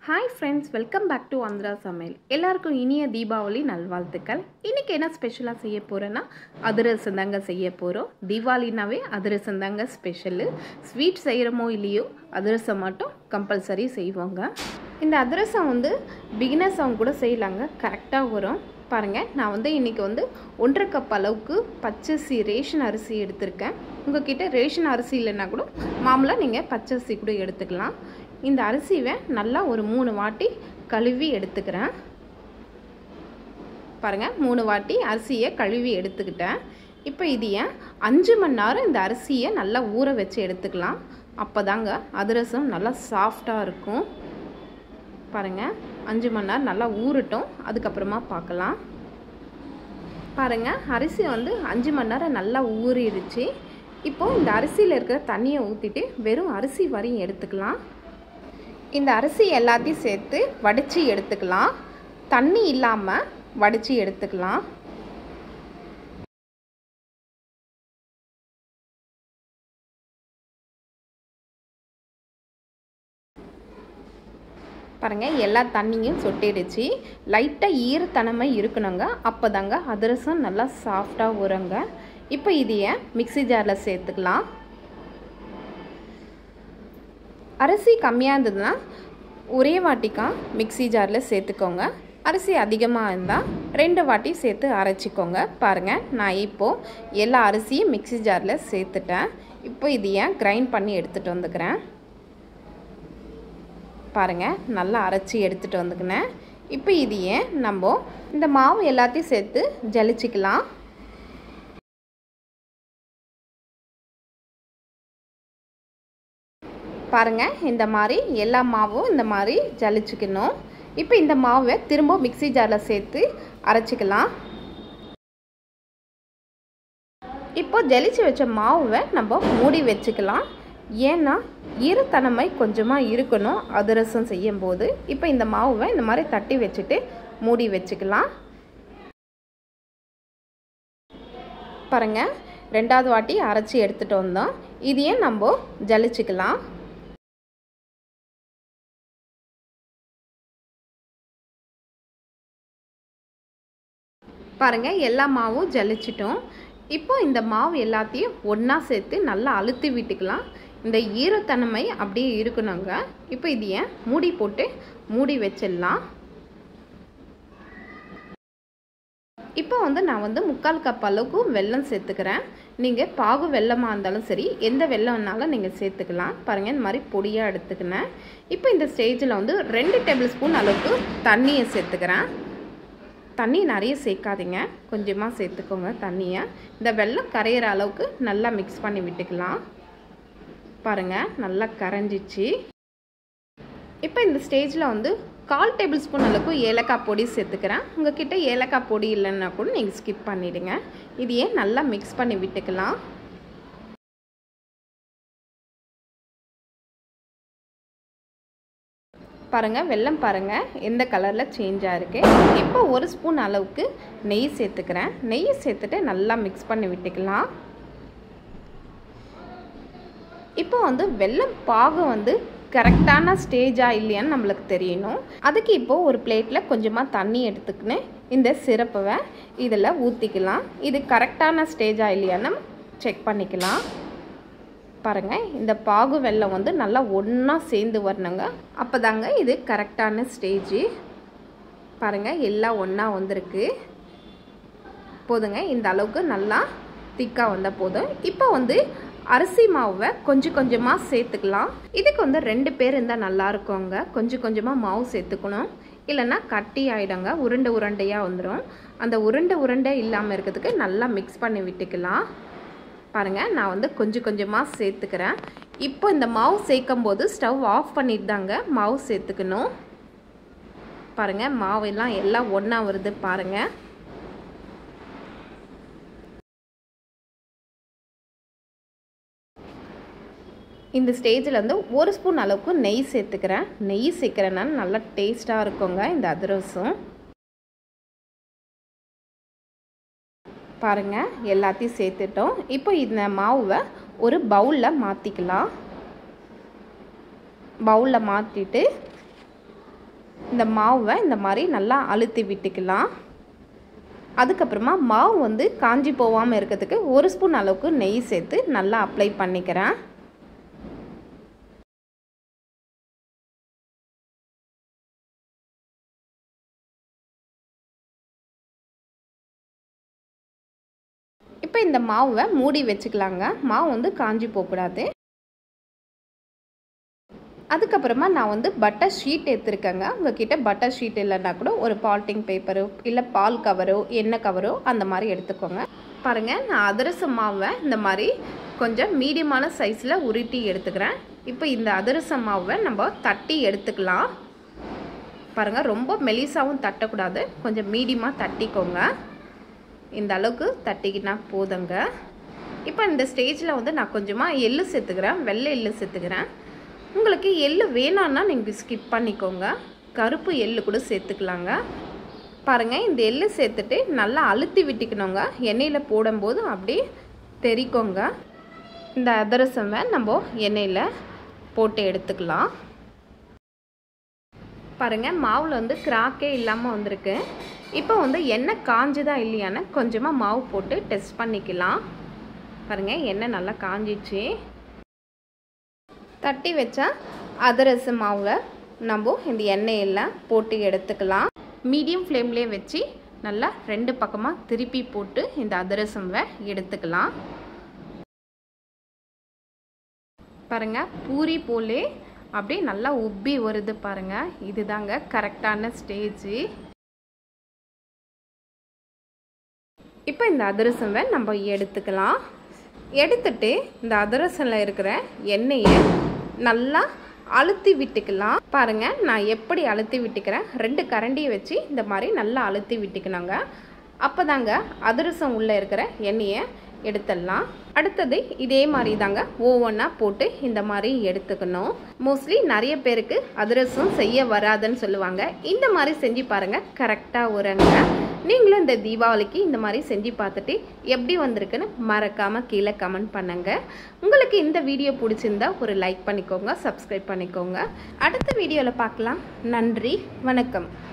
hi friends welcome back to Andhra சமையல் எல்லாருக்கும் இனிய தீபாவளி நல்வாழ்த்துக்கள் இன்றைக்கி என்ன ஸ்பெஷலாக செய்ய போகிறேன்னா அதிரசம் தாங்க செய்ய போகிறோம் தீபாவளினாவே அதிரசம் தாங்க ஸ்பெஷலு ஸ்வீட் செய்கிறோமோ இல்லையோ அதிரசம் மட்டும் கம்பல்சரி செய்வோங்க இந்த அதிரசம் வந்து பிகினர்ஸ் அவங்க கூட செய்யலாங்க கரெக்டாக வரும் பாருங்கள் நான் வந்து இன்றைக்கி வந்து ஒன்றரை கப் அளவுக்கு பச்சரிசி ரேஷன் அரிசி எடுத்திருக்கேன் உங்ககிட்ட ரேஷன் அரிசி இல்லைன்னா கூட மாமூலாக நீங்கள் பச்சரிசி கூட எடுத்துக்கலாம் இந்த அரிசியை நல்லா ஒரு மூணு வாட்டி கழுவி எடுத்துக்கிறேன் பாருங்கள் மூணு வாட்டி அரிசியை கழுவி எடுத்துக்கிட்டேன் இப்போ இது ஏன் அஞ்சு மணி நேரம் இந்த அரிசியை நல்லா ஊற வச்சு எடுத்துக்கலாம் அப்போ தாங்க அதிரசம் நல்லா சாஃப்டாக இருக்கும் பாருங்கள் அஞ்சு மணி நேரம் நல்லா ஊறட்டும் அதுக்கப்புறமா பார்க்கலாம் பாருங்கள் அரிசி வந்து அஞ்சு மணி நேரம் நல்லா ஊறிடுச்சு இப்போது இந்த அரிசியில் இருக்கிற தண்ணியை ஊற்றிட்டு வெறும் அரிசி வரையும் எடுத்துக்கலாம் இந்த அரிசி எல்லாத்தையும் சேர்த்து வடித்து எடுத்துக்கலாம் தண்ணி இல்லாமல் வடித்து எடுத்துக்கலாம் பாருங்கள் எல்லா தண்ணியும் சொட்டிடுச்சு லைட்டாக ஈரத்தனமை இருக்கணுங்க அப்போ தாங்க அதிரசம் நல்லா சாஃப்டாக வருங்க இப்போ இதைய மிக்சி ஜாரில் சேர்த்துக்கலாம் அரிசி கம்மியாக இருந்ததுன்னா ஒரே வாட்டிக்கா மிக்சி ஜாரில் சேர்த்துக்கோங்க அரிசி அதிகமாக இருந்தால் ரெண்டு வாட்டி சேர்த்து அரைச்சிக்கோங்க பாருங்கள் நான் இப்போது எல்லா அரிசியும் மிக்சி ஜாரில் சேர்த்துட்டேன் இப்போ இதைய கிரைண்ட் பண்ணி எடுத்துகிட்டு வந்துக்கிறேன் பாருங்கள் நல்லா அரைச்சி எடுத்துகிட்டு வந்துக்கினேன் இப்போ இதையே நம்ம இந்த மாவு எல்லாத்தையும் சேர்த்து ஜலிச்சிக்கலாம் பாருங்கள் இந்த மாதிரி எல்லா மாவும் இந்த மாதிரி ஜலிச்சுக்கணும் இப்போ இந்த மாவை திரும்ப மிக்சி ஜாரில் சேர்த்து அரைச்சிக்கலாம் இப்போ ஜலிச்சு வச்ச மாவை நம்ம மூடி வச்சுக்கலாம் ஏன்னா ஈரத்தனமை கொஞ்சமாக இருக்கணும் அதிரசம் செய்யும்போது இப்போ இந்த மாவை இந்த மாதிரி தட்டி வச்சுட்டு மூடி வச்சுக்கலாம் பாருங்கள் ரெண்டாவது வாட்டி அரைச்சி எடுத்துகிட்டு வந்தோம் இதையே நம்ம ஜலிச்சுக்கலாம் பாருங்கள் எல்லா மாவும் ஜலிச்சிட்டோம் இப்போ இந்த மாவு எல்லாத்தையும் ஒன்றா சேர்த்து நல்லா அழுத்தி விட்டுக்கலாம் இந்த ஈரத்தன்மை அப்படியே இருக்கணுங்க இப்போ இது ஏன் மூடி போட்டு மூடி வச்சிடலாம் இப்போ வந்து நான் வந்து முக்கால் கப் அளவுக்கு வெல்லம் சேர்த்துக்கிறேன் நீங்கள் பாகு வெல்லமாக இருந்தாலும் சரி எந்த வெள்ளம்னாலும் நீங்கள் சேர்த்துக்கலாம் பாருங்கள் இந்த மாதிரி பொடியாக எடுத்துக்கினேன் இப்போ இந்த ஸ்டேஜில் வந்து ரெண்டு டேபிள் ஸ்பூன் அளவுக்கு தண்ணியை சேர்த்துக்கிறேன் தண்ணி நிறைய சேர்க்காதீங்க கொஞ்சமாக சேர்த்துக்கோங்க தண்ணியை இந்த வெள்ளம் கரையிற அளவுக்கு நல்லா மிக்ஸ் பண்ணி விட்டுக்கலாம் பாருங்கள் நல்லா கரைஞ்சிச்சு இப்போ இந்த ஸ்டேஜில் வந்து கால் டேபிள் ஸ்பூன் அளவுக்கு ஏலக்காய் பொடி சேர்த்துக்கிறேன் உங்ககிட்ட ஏலக்காய் பொடி இல்லைன்னா கூட நீங்கள் ஸ்கிப் பண்ணிவிடுங்க இதையே நல்லா மிக்ஸ் பண்ணி விட்டுக்கலாம் பாருங்கள் வெல்லம் பாருங்கள் எந்த கலரில் சேஞ்ச் ஆகிருக்கு இப்போ ஒரு ஸ்பூன் அளவுக்கு நெய் சேர்த்துக்கிறேன் நெய் சேர்த்துட்டு நல்லா மிக்ஸ் பண்ணி விட்டுக்கலாம் இப்போ வந்து வெல்லம் பாகம் வந்து கரெக்டான ஸ்டேஜாக இல்லையான்னு நம்மளுக்கு தெரியணும் அதுக்கு இப்போது ஒரு பிளேட்டில் கொஞ்சமாக தண்ணி எடுத்துக்கின்னு இந்த சிறப்பை இதில் ஊற்றிக்கலாம் இது கரெக்டான ஸ்டேஜாக இல்லையான்னு செக் பண்ணிக்கலாம் பாருங்கள் இந்த பாகு வெல்லம் வந்து நல்லா ஒன்றா சேர்ந்து வரணுங்க அப்போ தாங்க இது கரெக்டான ஸ்டேஜு பாருங்கள் எல்லாம் ஒன்றா வந்திருக்கு போதுங்க இந்த அளவுக்கு நல்லா திக்காக வந்தால் போதும் இப்போ வந்து அரிசி மாவை கொஞ்சம் கொஞ்சமாக சேர்த்துக்கலாம் இதுக்கு வந்து ரெண்டு பேர் இருந்தால் நல்லா இருக்குங்க கொஞ்சம் கொஞ்சமாக மாவு சேர்த்துக்கணும் இல்லைன்னா கட்டி ஆகிடுங்க உருண்டை உருண்டையாக வந்துடும் அந்த உருண்டை உருண்டை இல்லாமல் இருக்கிறதுக்கு நல்லா மிக்ஸ் பண்ணி விட்டுக்கலாம் பாருங்கள் நான் வந்து கொஞ்சம் கொஞ்சமாக சேர்த்துக்கிறேன் இப்போ இந்த மாவு சேர்க்கும் போது ஸ்டவ் ஆஃப் பண்ணிட்டு தாங்க மாவு சேர்த்துக்கணும் பாருங்கள் மாவெல்லாம் எல்லாம் ஒன்றா வருது பாருங்கள் இந்த ஸ்டேஜில் வந்து ஒரு ஸ்பூன் அளவுக்கு நெய் சேர்த்துக்கிறேன் நெய் சேர்க்குறேன்னா நல்லா டேஸ்ட்டாக இருக்குங்க இந்த அதிரசம் பாருங்கள் எல்லாத்தையும் சேர்த்துட்டோம் இப்போ இந்த மாவை ஒரு பவுலில் மாற்றிக்கலாம் பவுலில் மாற்றிட்டு இந்த மாவை இந்த மாதிரி நல்லா அழுத்தி விட்டுக்கலாம் அதுக்கப்புறமா மாவு வந்து காஞ்சி போகாமல் இருக்கிறதுக்கு ஒரு ஸ்பூன் அளவுக்கு நெய் சேர்த்து நல்லா அப்ளை பண்ணிக்கிறேன் இப்போ இந்த மாவை மூடி வச்சுக்கலாங்க மாவு வந்து காஞ்சி போகக்கூடாது அதுக்கப்புறமா நான் வந்து பட்டர் ஷீட் எடுத்துருக்கேங்க உங்ககிட்ட பட்டர் ஷீட் இல்லைன்னா கூட ஒரு பால்டிங் பேப்பரோ இல்லை பால் கவரோ எண்ணெய் கவரோ அந்த மாதிரி எடுத்துக்கோங்க பாருங்கள் நான் அதிரசம் மாவை இந்த மாதிரி கொஞ்சம் மீடியமான சைஸில் உருட்டி எடுத்துக்கிறேன் இப்போ இந்த அதிரசம் மாவை நம்ம தட்டி எடுத்துக்கலாம் பாருங்கள் ரொம்ப மெலிசாவும் தட்டக்கூடாது கொஞ்சம் மீடியமாக தட்டிக்கோங்க இந்த அளவுக்கு தட்டிக்கினா போதுங்க இப்போ இந்த ஸ்டேஜில் வந்து நான் கொஞ்சமாக எள்ளு சேர்த்துக்கிறேன் வெள்ளை எள்ளு சேர்த்துக்கிறேன் உங்களுக்கு எள்ளு வேணான்னா நீங்கள் ஸ்கிப் பண்ணிக்கோங்க கருப்பு எள்ளு கூட சேர்த்துக்கலாங்க பாருங்கள் இந்த எள்ளு சேர்த்துட்டு நல்லா அழுத்தி விட்டுக்கணுங்க எண்ணெயில் போடும்போது அப்படியே தெரிக்கோங்க இந்த அதிரசமை நம்ம எண்ணெயில் போட்டு எடுத்துக்கலாம் பாருங்கள் மாவில் வந்து கிராக்கே இல்லாமல் வந்திருக்கு இப்போ வந்து எண்ணெய் காஞ்சுதா இல்லையான்னு கொஞ்சமாக மாவு போட்டு டெஸ்ட் பண்ணிக்கலாம் பாருங்கள் எண்ணெய் நல்லா காஞ்சிச்சு தட்டி வச்சா அதிரசம் மாவில் நம்ம இந்த எண்ணெயில் போட்டு எடுத்துக்கலாம் மீடியம் ஃப்ளேம்லேயே வச்சு நல்லா ரெண்டு பக்கமாக திருப்பி போட்டு இந்த அதிரசம்வை எடுத்துக்கலாம் பாருங்கள் பூரி போலே அப்படியே நல்லா உப்பி வருது பாருங்கள் இதுதாங்க கரெக்டான ஸ்டேஜு இப்போ இந்த அதிரசம்வை நம்ம எடுத்துக்கலாம் எடுத்துட்டு இந்த அதிரசமில் இருக்கிற எண்ணெயை நல்லா அழுத்தி விட்டுக்கலாம் பாருங்கள் நான் எப்படி அழுத்தி விட்டுக்கிறேன் ரெண்டு கரண்டியை வச்சு இந்த மாதிரி நல்லா அழுத்தி விட்டுக்கணுங்க அப்போ தாங்க அதிரசம் உள்ளே இருக்கிற எண்ணெயை எடுத்துடலாம் அடுத்தது இதே மாதிரி தாங்க ஒவ்வொன்றா போட்டு இந்த மாதிரி எடுத்துக்கணும் மோஸ்ட்லி நிறைய பேருக்கு அதிரசம் செய்ய வராதுன்னு சொல்லுவாங்க இந்த மாதிரி செஞ்சு பாருங்கள் கரெக்டாக வருங்க நீங்களும் இந்த தீபாவளிக்கு இந்த மாதிரி செஞ்சு பார்த்துட்டு எப்படி வந்திருக்குன்னு மறக்காமல் கீழே கமெண்ட் பண்ணுங்கள் உங்களுக்கு இந்த வீடியோ பிடிச்சிருந்தா ஒரு லைக் பண்ணிக்கோங்க சப்ஸ்கிரைப் பண்ணிக்கோங்க அடுத்த வீடியோவில் பார்க்கலாம் நன்றி வணக்கம்